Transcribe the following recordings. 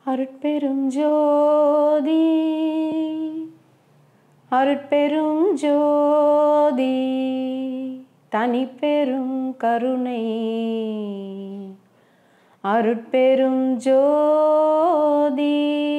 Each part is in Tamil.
அருட்பெரும் ஜோதி அருட்பெரும் ஜோதி தனிப்பெரும் கருணை அருட்பெரும் ஜோதி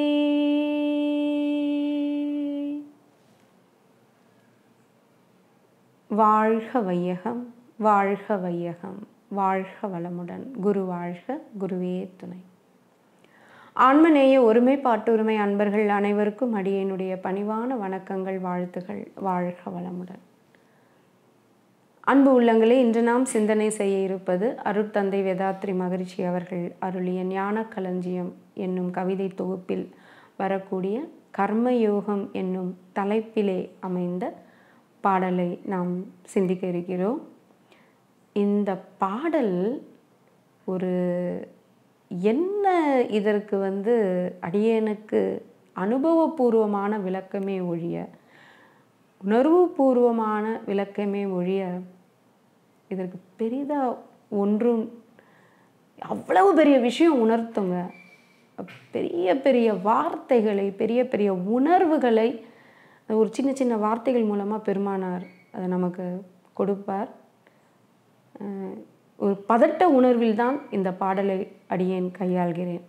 வாழ்க வையகம் வாழ்க வையகம் வாழ்க வளமுடன் குரு வாழ்க குருவே துணை ஆன்மநேய ஒருமைப்பாட்டுரிமை அன்பர்கள் அனைவருக்கும் அடியேனுடைய பணிவான வணக்கங்கள் வாழ்த்துகள் வாழ்க வளமுடன் அன்பு உள்ளங்களே இன்று நாம் சிந்தனை செய்ய இருப்பது அருட்தந்தை வேதாத்ரி மகரிஷி அவர்கள் அருளிய ஞான களஞ்சியம் என்னும் கவிதை தொகுப்பில் வரக்கூடிய கர்மயோகம் என்னும் தலைப்பிலே அமைந்த பாடலை நாம் சிந்திக்க இருக்கிறோம் இந்த பாடல் ஒரு என்ன இதற்கு வந்து அடியேனுக்கு அனுபவபூர்வமான விளக்கமே ஒழிய உணர்வுபூர்வமான விளக்கமே ஒழிய இதற்கு பெரிதாக ஒன்றும் அவ்வளவு பெரிய விஷயம் உணர்த்துங்க பெரிய பெரிய வார்த்தைகளை பெரிய பெரிய உணர்வுகளை ஒரு சின்ன சின்ன வார்த்தைகள் மூலமாக பெருமானார் அதை நமக்கு கொடுப்பார் ஒரு பதட்ட உணர்வில் தான் இந்த பாடலை அடியேன் கையாள்கிறேன்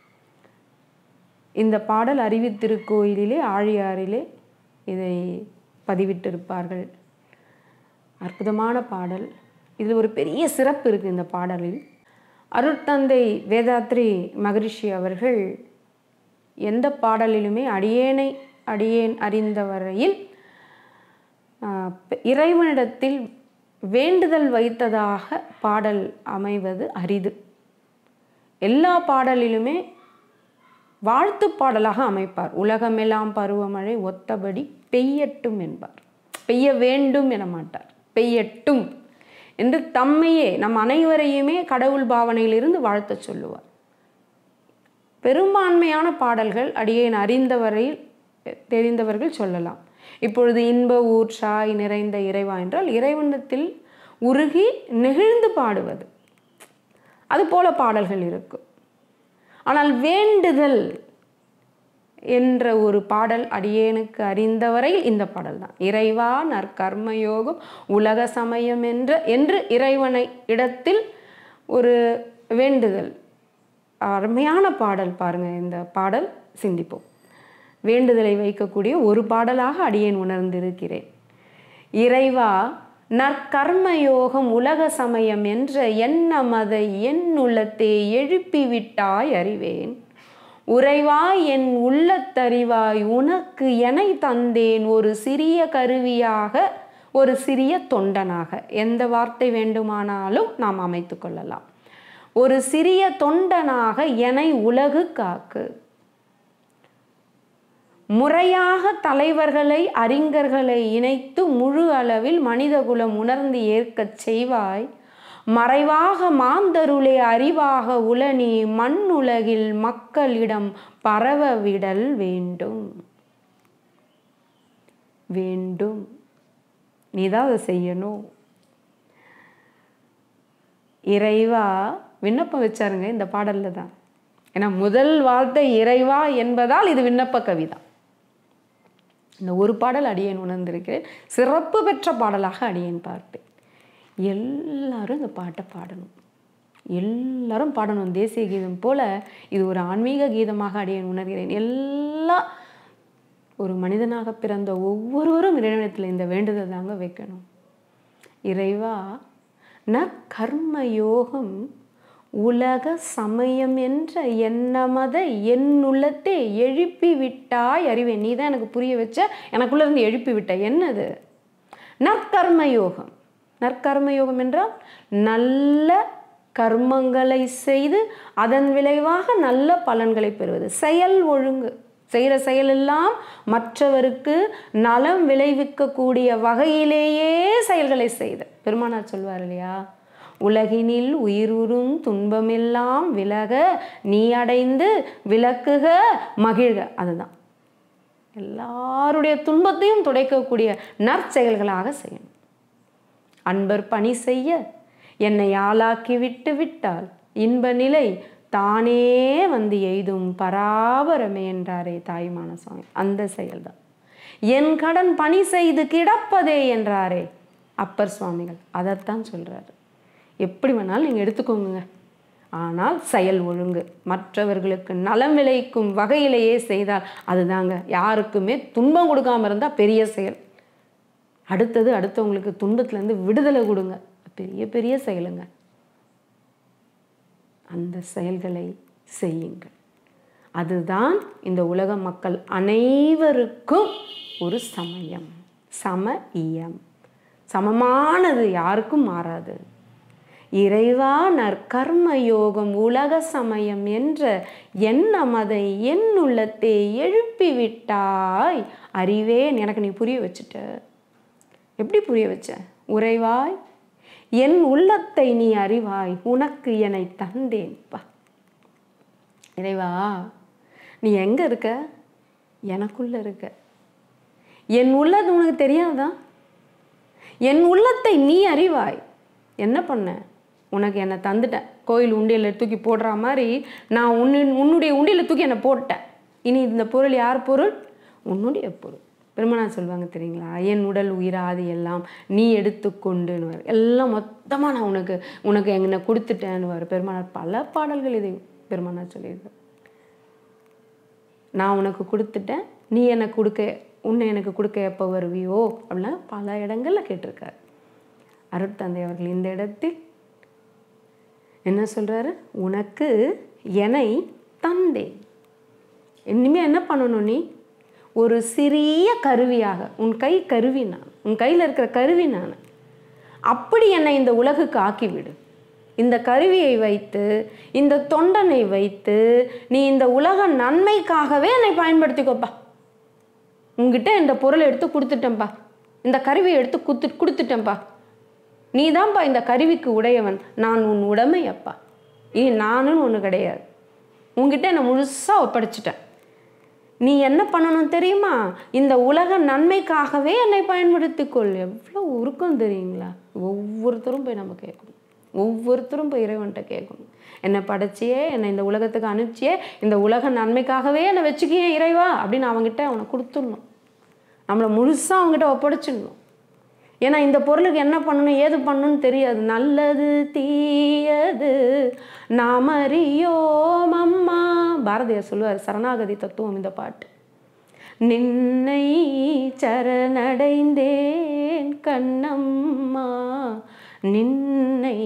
இந்த பாடல் அறிவித்திருக்கோயிலிலே ஆழியாரிலே இதை பதிவிட்டிருப்பார்கள் அற்புதமான பாடல் இதில் ஒரு பெரிய சிறப்பு இருக்குது இந்த பாடலில் அருட்தந்தை வேதாத்ரி மகரிஷி அவர்கள் எந்த பாடலிலுமே அடியேனை அடியேன் அறிந்த வரையில் இறைவனிடத்தில் வேண்டுதல் வைத்ததாக பாடல் அமைவது அரிது எல்லா பாடலிலுமே வாழ்த்து பாடலாக அமைப்பார் உலகமெல்லாம் பருவமழை ஒத்தபடி பெய்யட்டும் என்பார் பெய்ய வேண்டும் என மாட்டார் பெய்யட்டும் என்று தம்மையே நம் அனைவரையுமே கடவுள் பாவனையிலிருந்து வாழ்த்த சொல்லுவார் பெரும்பான்மையான பாடல்கள் அடியேன் அறிந்தவரையில் தெரிந்தவர்கள் சொல்லலாம் இப்பொழுது இன்ப ஊற்றாய் நிறைந்த இறைவா என்றால் இறைவனத்தில் உருகி நெகிழ்ந்து பாடுவது அது போல பாடல்கள் இருக்கும் ஆனால் வேண்டுதல் என்ற ஒரு பாடல் அடியேனுக்கு அறிந்தவரையில் இந்த பாடல் தான் இறைவா நற்கர்மயோகம் உலக சமயம் என்ற என்று இறைவனை இடத்தில் ஒரு வேண்டுதல் அருமையான பாடல் பாருங்க இந்த பாடல் சிந்திப்போம் வேண்டுதலை வைக்கக்கூடிய ஒரு பாடலாக அடியேன் உணர்ந்திருக்கிறேன் இறைவா நற்கர்மயோகம் உலக சமயம் என்ற எண்ணமதை என் உள்ளத்தே எழுப்பிவிட்டாய் அறிவேன் உறைவாய் என் உள்ளத்தறிவாய் உனக்கு எனை தந்தேன் ஒரு சிறிய கருவியாக ஒரு சிறிய தொண்டனாக எந்த வார்த்தை வேண்டுமானாலும் நாம் அமைத்து கொள்ளலாம் ஒரு சிறிய தொண்டனாக எனை உலகு காக்கு முறையாக தலைவர்களை அறிஞர்களை இணைத்து முழு அளவில் மனிதகுலம் உணர்ந்து ஏற்கச் செய்வாய் மறைவாக மாந்தருளே அறிவாக உளனி மண்ணுலகில் மக்களிடம் பரவவிடல் வேண்டும் வேண்டும் நீதான் அதை செய்யணும் இறைவா விண்ணப்பம் வச்சாருங்க இந்த பாடல்ல தான் ஏன்னா முதல் வார்த்தை இறைவா என்பதால் இது விண்ணப்ப கவிதா இந்த ஒரு பாடல் அடியேன் உணர்ந்திருக்கிறேன் சிறப்பு பெற்ற பாடலாக அடியேன் பார்ப்பேன் எல்லாரும் இந்த பாட்டை பாடணும் எல்லாரும் பாடணும் தேசிய கீதம் போல இது ஒரு ஆன்மீக கீதமாக அடியேன் உணர்கிறேன் எல்லா ஒரு மனிதனாக பிறந்த ஒவ்வொருவரும் இறைவனத்தில் இந்த வேண்டுதல் தாங்க வைக்கணும் இறைவா ந கர்ம யோகம் உலக சமயம் என்ற எண்ணமத என் உள்ளத்தே எழுப்பி விட்டாய் அறிவேன் நீ தான் எனக்கு புரிய வச்ச எனக்குள்ள இருந்து எழுப்பி விட்ட என்னது நற்கர்ம யோகம் நற்கர்ம யோகம் என்றால் நல்ல கர்மங்களை செய்து அதன் விளைவாக நல்ல பலன்களை பெறுவது செயல் ஒழுங்கு செய்கிற செயலெல்லாம் மற்றவருக்கு நலம் விளைவிக்கக்கூடிய வகையிலேயே செயல்களை செய்த பெருமானார் சொல்வார் இல்லையா உலகினில் உயிருறும் துன்பமெல்லாம் விலக நீ அடைந்து விளக்குக மகிழ்க அதுதான் எல்லாருடைய துன்பத்தையும் துடைக்கக்கூடிய நற்செயல்களாக செய்யணும் அன்பர் பணி செய்ய என்னை ஆளாக்கி விட்டு விட்டால் இன்ப நிலை தானே வந்து எய்தும் பராபரமே என்றாரே தாய்மான சுவாமி அந்த செயல்தான் என் கடன் பணி செய்து கிடப்பதே என்றாரே அப்பர் சுவாமிகள் அதைத்தான் சொல்றாரு எப்படி வேணாலும் நீங்கள் எடுத்துக்கோங்க ஆனால் செயல் ஒழுங்கு மற்றவர்களுக்கு நலம் விளைக்கும் வகையிலேயே செய்தால் அதுதாங்க யாருக்குமே துன்பம் கொடுக்காம இருந்தால் பெரிய செயல் அடுத்தது அடுத்தவங்களுக்கு துன்பத்துலேருந்து விடுதலை கொடுங்க பெரிய பெரிய செயலுங்க அந்த செயல்களை செய்யுங்கள் அதுதான் இந்த உலக மக்கள் அனைவருக்கும் ஒரு சமயம் சம இயம் சமமானது யாருக்கும் மாறாது இறைவா நற்கர்ம யோகம் உலக சமயம் என்ற எண்ணமதை என் உள்ளத்தே எழுப்பி விட்டாய் அறிவேன் எனக்கு நீ புரிய வச்சுட்ட எப்படி புரிய வச்ச உறைவாய் என் உள்ளத்தை நீ அறிவாய் உனக்கு என்னை தந்தேன்பா இறைவா நீ எங்க இருக்க எனக்குள்ள இருக்க என் உள்ளது உனக்கு தெரியாதா என் உள்ளத்தை நீ அறிவாய் என்ன பண்ண உனக்கு என்னை தந்துட்டேன் கோயில் உண்டியலில் தூக்கி போடுற மாதிரி நான் உன்னு உன்னுடைய உண்டியலில் தூக்கி என்னை போட்டேன் இனி இந்த பொருள் யார் பொருள் உன்னுடைய பொருள் பெருமனா சொல்லுவாங்க தெரியுங்களா என் உடல் உயிராது எல்லாம் நீ எடுத்துக்கொண்டுன்னு எல்லாம் மொத்தமாக நான் உனக்கு உனக்கு என்னை கொடுத்துட்டேன்னு வர பெருமானார் பல பாடல்கள் இதை பெருமானார் சொல்லியிருக்கார் நான் உனக்கு கொடுத்துட்டேன் நீ எனக்கு கொடுக்க உன்னை எனக்கு கொடுக்க எப்போ வருவியோ அப்படிலாம் பல இடங்களில் கேட்டிருக்காரு அருட்தந்தை அவர்கள் இந்த இடத்தில் என்ன சொல்றாரு உனக்கு என்னை தந்தேன் இனிமே என்ன பண்ணணும் நீ ஒரு சிறிய கருவியாக உன் கை கருவி நான் உன் கையில் இருக்கிற கருவி நான் அப்படி என்னை இந்த உலகுக்கு ஆக்கிவிடு இந்த கருவியை வைத்து இந்த தொண்டனை வைத்து நீ இந்த உலக நன்மைக்காகவே என்னை பயன்படுத்திக்கோப்பா உங்ககிட்ட இந்த பொருளை எடுத்து கொடுத்துட்டேன்ப்பா இந்த கருவியை எடுத்து குத்து கொடுத்துட்டேன்ப்பா நீதான்ப்பா இந்த கருவிக்கு உடையவன் நான் உன் உடைமை அப்பா இனி நானுன்னு ஒன்று கிடையாது உங்ககிட்ட என்னை முழுசாக ஒப்படைச்சிட்டேன் நீ என்ன பண்ணணும் தெரியுமா இந்த உலக நன்மைக்காகவே என்னை பயன்படுத்திக்கொள் எவ்வளோ உருக்கம் தெரியுங்களா ஒவ்வொருத்தரும் போய் நம்ம கேட்கணும் ஒவ்வொருத்தரும் போய் இறைவன்கிட்ட கேட்கணும் என்னை படைச்சியே என்னை இந்த உலகத்துக்கு அனுப்பிச்சியே இந்த உலக நன்மைக்காகவே என்னை வச்சுக்கியே இறைவா அப்படின்னு அவங்ககிட்ட அவனை கொடுத்துடணும் நம்மளை முழுசாக அவங்ககிட்ட ஒப்படைச்சிடணும் ஏன்னா இந்த பொருளுக்கு என்ன பண்ணணும் ஏது பண்ணணும்னு தெரியாது நல்லது தீயது நாம் அறியோம் அம்மா பாரதியார் சொல்லுவார் சரணாகதி தத்துவம் இந்த பாட்டு நின்னை சரணடைந்தேன் கண்ணம்மா நின்னை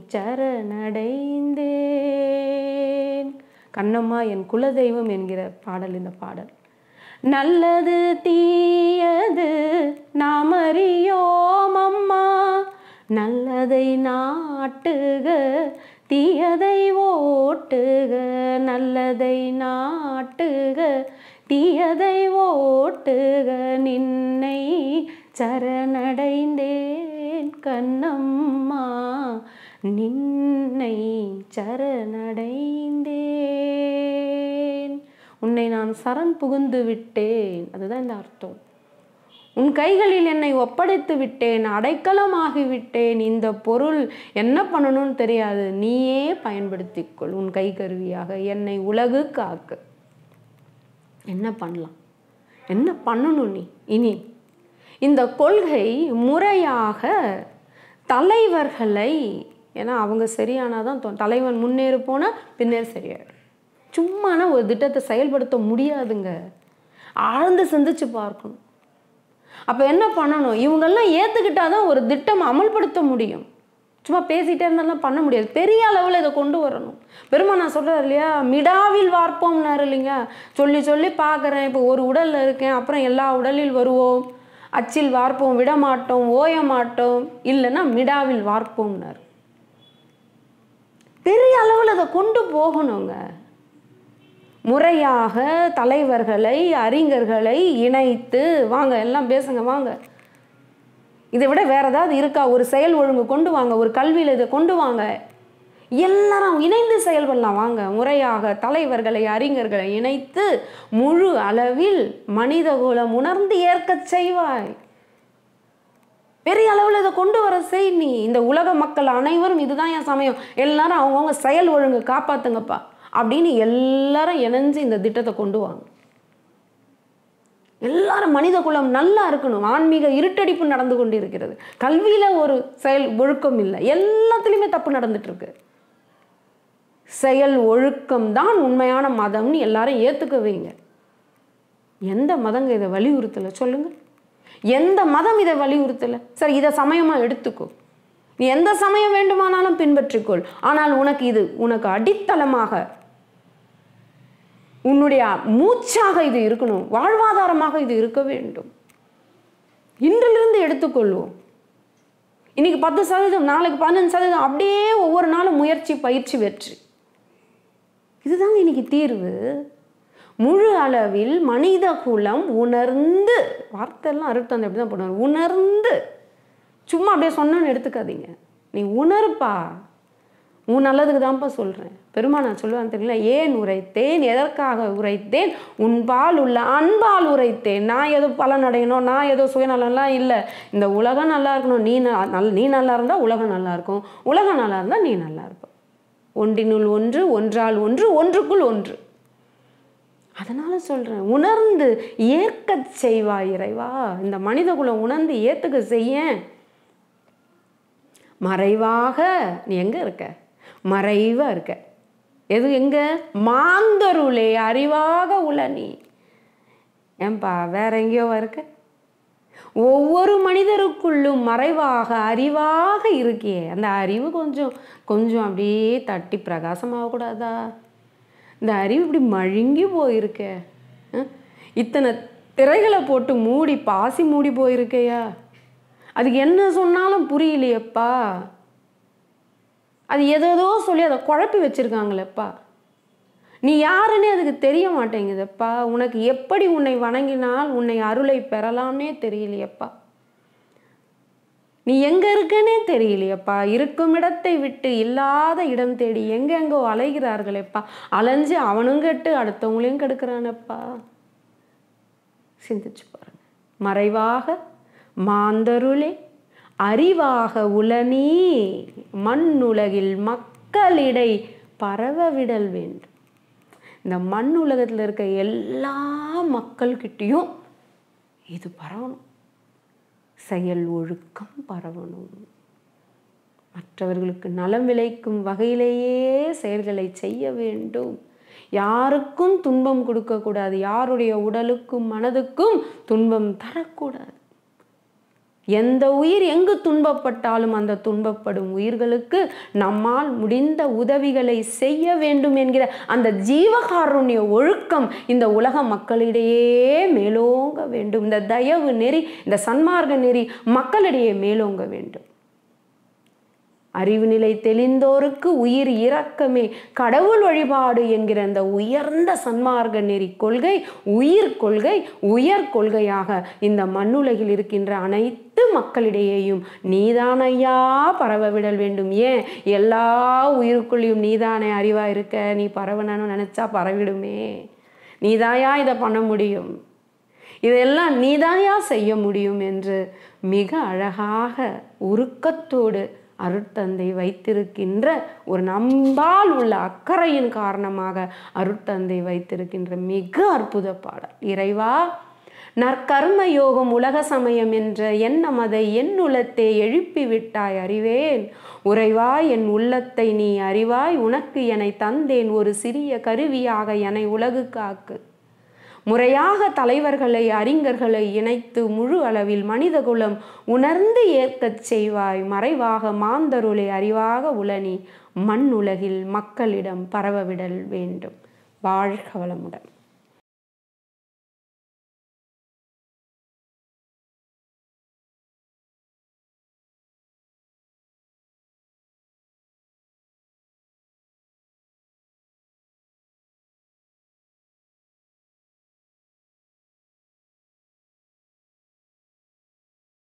சரணடைந்தேன் கண்ணம்மா என் குலதெய்வம் என்கிற பாடல் இந்த பாடல் நல்லது தீயது நாம் அறியோம் அம்மா நல்லதை நாட்டுக தீயதை ஓட்டுக நல்லதை நாட்டுக தீயதை ஓட்டுக நின்னை சரணடைந்தேன் கண்ணம்மா நின்னை சரணடைந்தேன் உன்னை நான் சரண் புகுந்து விட்டேன் அதுதான் இந்த அர்த்தம் உன் கைகளில் என்னை ஒப்படைத்து விட்டேன் அடைக்கலமாகி விட்டேன் இந்த பொருள் என்ன பண்ணணும்னு தெரியாது நீயே பயன்படுத்திக்கொள் உன் கை கருவியாக என்னை உலகு காக்கு என்ன பண்ணலாம் என்ன பண்ணணும் நீ இனி இந்த கொள்கை முறையாக தலைவர்களை ஏன்னா அவங்க சரியானாதான் தோ- தலைவன் முன்னேறு போனால் பின்னேறு சரியாயிடும் சும்மானா ஒரு திட்டத்தை செயல்படுத்த முடியாதுங்க ஆழ்ந்து சிந்திச்சு பார்க்கணும் அப்போ என்ன பண்ணணும் இவங்கெல்லாம் ஏற்றுக்கிட்டாதான் ஒரு திட்டம் அமல்படுத்த முடியும் சும்மா பேசிட்டே இருந்தாலும் பண்ண முடியாது பெரிய அளவில் இதை கொண்டு வரணும் பெருமா நான் சொல்கிறார் இல்லையா மிடாவில் வார்ப்போம்னாரு இல்லைங்க சொல்லி சொல்லி பார்க்குறேன் இப்போ ஒரு உடலில் இருக்கேன் அப்புறம் எல்லா உடலில் வருவோம் அச்சில் வார்ப்போம் விட மாட்டோம் ஓய மாட்டோம் இல்லைன்னா மிடாவில் வார்ப்போம்னாரு பெரிய அளவில் அதை கொண்டு போகணுங்க முறையாக தலைவர்களை அறிஞர்களை இணைத்து வாங்க எல்லாம் பேசுங்க வாங்க இதை விட வேற ஏதாவது இருக்கா ஒரு செயல் ஒழுங்கு கொண்டு வாங்க ஒரு கல்வியில் இதை கொண்டு வாங்க எல்லாரும் இணைந்து செயல்படலாம் வாங்க முறையாக தலைவர்களை அறிஞர்களை இணைத்து முழு அளவில் மனிதகுலம் உணர்ந்து ஏற்கச் செய்வாய் பெரிய அளவில் இதை கொண்டு வர செய் நீ இந்த உலக மக்கள் அனைவரும் இதுதான் என் சமயம் எல்லாரும் அவங்கவுங்க செயல் ஒழுங்கு காப்பாத்துங்கப்பா அப்படின்னு எல்லாரும் இணைஞ்சு இந்த திட்டத்தை கொண்டு வாங்க எல்லாரும் மனித குலம் நல்லா இருக்கணும் ஆன்மீக இருட்டடிப்பு நடந்து கொண்டு இருக்கிறது கல்வியில ஒரு செயல் ஒழுக்கம் இல்லை எல்லாத்துலேயுமே தப்பு நடந்துட்டு இருக்கு செயல் ஒழுக்கம் தான் உண்மையான மதம்னு எல்லாரும் ஏத்துக்க வைங்க எந்த மதங்க இதை வலியுறுத்தலை சொல்லுங்க எந்த மதம் இதை வலியுறுத்தலை சரி இதை சமயமா எடுத்துக்கோ நீ எந்த சமயம் வேண்டுமானாலும் பின்பற்றிக்கொள் ஆனால் உனக்கு இது உனக்கு அடித்தளமாக உன்னுடைய மூச்சாக இது இருக்கணும் வாழ்வாதாரமாக இது இருக்க வேண்டும் இன்றிலிருந்து எடுத்துக்கொள்வோம் இன்னைக்கு பத்து சதவீதம் நாளைக்கு பதினஞ்சு சதவீதம் அப்படியே ஒவ்வொரு நாளும் முயற்சி பயிற்சி வெற்றி இதுதாங்க இன்னைக்கு தீர்வு முழு அளவில் மனித குலம் உணர்ந்து வார்த்தையெல்லாம் அருட்தந்தை அப்படி தான் பண்ணுவார் உணர்ந்து சும்மா அப்படியே சொன்னோன்னு எடுத்துக்காதீங்க நீ உணர்ப்பா உன் நல்லதுக்கு தான்ப்பா சொல்கிறேன் பெருமா நான் சொல்லுவேன் தெரியல ஏன் உரைத்தேன் எதற்காக உரைத்தேன் உன்பால் உள்ள அன்பால் உரைத்தேன் நான் ஏதோ பலன் அடையணும் நான் ஏதோ சுயநலம்லாம் இல்லை இந்த உலகம் நல்லா இருக்கணும் நீ ந- நல் நீ நல்லா இருந்தால் உலகம் நல்லா இருக்கும் உலகம் நல்லா இருந்தால் நீ நல்லா இருப்ப ஒன்றினுள் ஒன்று ஒன்றால் ஒன்று ஒன்றுக்குள் ஒன்று அதனால சொல்றேன் உணர்ந்து ஏற்கச் செய்வாய் இறைவா இந்த மனித குலம் உணர்ந்து ஏத்துக்க செய்யேன் மறைவாக நீ எங்க இருக்க மறைவா இருக்க எது எங்க மாந்தருளே அறிவாக உள்ள நீ ஏன்பா வேற எங்கேயோ இருக்க ஒவ்வொரு மனிதருக்குள்ளும் மறைவாக அறிவாக இருக்கியே அந்த அறிவு கொஞ்சம் கொஞ்சம் அப்படியே தட்டி பிரகாசமாகக்கூடாதா இந்த அறிவு இப்படி மழுங்கி போயிருக்கே அஹ்? இத்தனை திரைகளை போட்டு மூடி பாசி மூடி போயிருக்கையா அதுக்கு என்ன சொன்னாலும் புரியலையேப்பா அது எதேதோ சொல்லி அதை குழப்பி வச்சிருக்காங்களேப்பா நீ யாருன்னே அதுக்கு தெரிய மாட்டேங்குதப்பா உனக்கு எப்படி உன்னை வணங்கினால் உன்னை அருளை பெறலாம்னே தெரியலையப்பா நீ எங்க இருக்கனே தெரியலையப்பா இருக்கும் இடத்தை விட்டு இல்லாத இடம் தேடி எங்கெங்கோ அலைகிறார்களேப்பா அலைஞ்சு அவனும் கெட்டு அடுத்தவங்களையும் கெடுக்கிறானப்பா சிந்திச்சு பாருங்க மறைவாக மாந்தருளே அறிவாக உளனீ மண்ணுலகில் மக்களிடை பரவவிடல் வேண்டும் இந்த மண் உலகத்தில் இருக்க எல்லா மக்கள்கிட்டயும் இது பரவணும் செயல் ஒழுக்கம் பரவணும் மற்றவர்களுக்கு நலம் விளைக்கும் வகையிலேயே செயல்களை செய்ய வேண்டும் யாருக்கும் துன்பம் கொடுக்கக்கூடாது யாருடைய உடலுக்கும் மனதுக்கும் துன்பம் தரக்கூடாது எந்த உயிர் எங்கு துன்பப்பட்டாலும் அந்த துன்பப்படும் உயிர்களுக்கு நம்மால் முடிந்த உதவிகளை செய்ய வேண்டும் என்கிற அந்த ஜீவகாருண்ய ஒழுக்கம் இந்த உலக மக்களிடையே மேலோங்க வேண்டும் இந்த தயவு நெறி இந்த சன்மார்க்க நெறி மக்களிடையே மேலோங்க வேண்டும் அறிவு நிலை தெளிந்தோருக்கு உயிர் இரக்கமே கடவுள் வழிபாடு என்கிற அந்த உயர்ந்த சன்மார்க்க நெறி கொள்கை உயிர் கொள்கை உயர் கொள்கையாக இந்த மண்ணுலகில் இருக்கின்ற அனைத்து மக்களிடையேயும் நீதானையா பரவவிடல் வேண்டும் ஏன் எல்லா உயிருக்குள்ளேயும் நீதானே அறிவா இருக்க நீ பரவணும்னு நினைச்சா பரவிடுமே நீதாயா இதை பண்ண முடியும் இதெல்லாம் நீதாயா செய்ய முடியும் என்று மிக அழகாக உருக்கத்தோடு அருட்தந்தை வைத்திருக்கின்ற ஒரு நம்பால் உள்ள அக்கறையின் காரணமாக அருட்தந்தை வைத்திருக்கின்ற மிக அற்புத பாடல் இறைவா நற்கர்ம யோகம் உலக சமயம் என்ற எண்ணம் அதை என் உள்ளத்தை எழுப்பி விட்டாய் அறிவேன் உறைவாய் என் உள்ளத்தை நீ அறிவாய் உனக்கு என்னை தந்தேன் ஒரு சிறிய கருவியாக என்னை உலகு காக்கு முறையாக தலைவர்களை அறிஞர்களை இணைத்து முழு அளவில் மனிதகுலம் உணர்ந்து ஏற்கச் செய்வாய் மறைவாக மாந்தருளை அறிவாக உளனி மண் உலகில் மக்களிடம் பரவவிடல் வேண்டும் வாழ்க வளமுடன்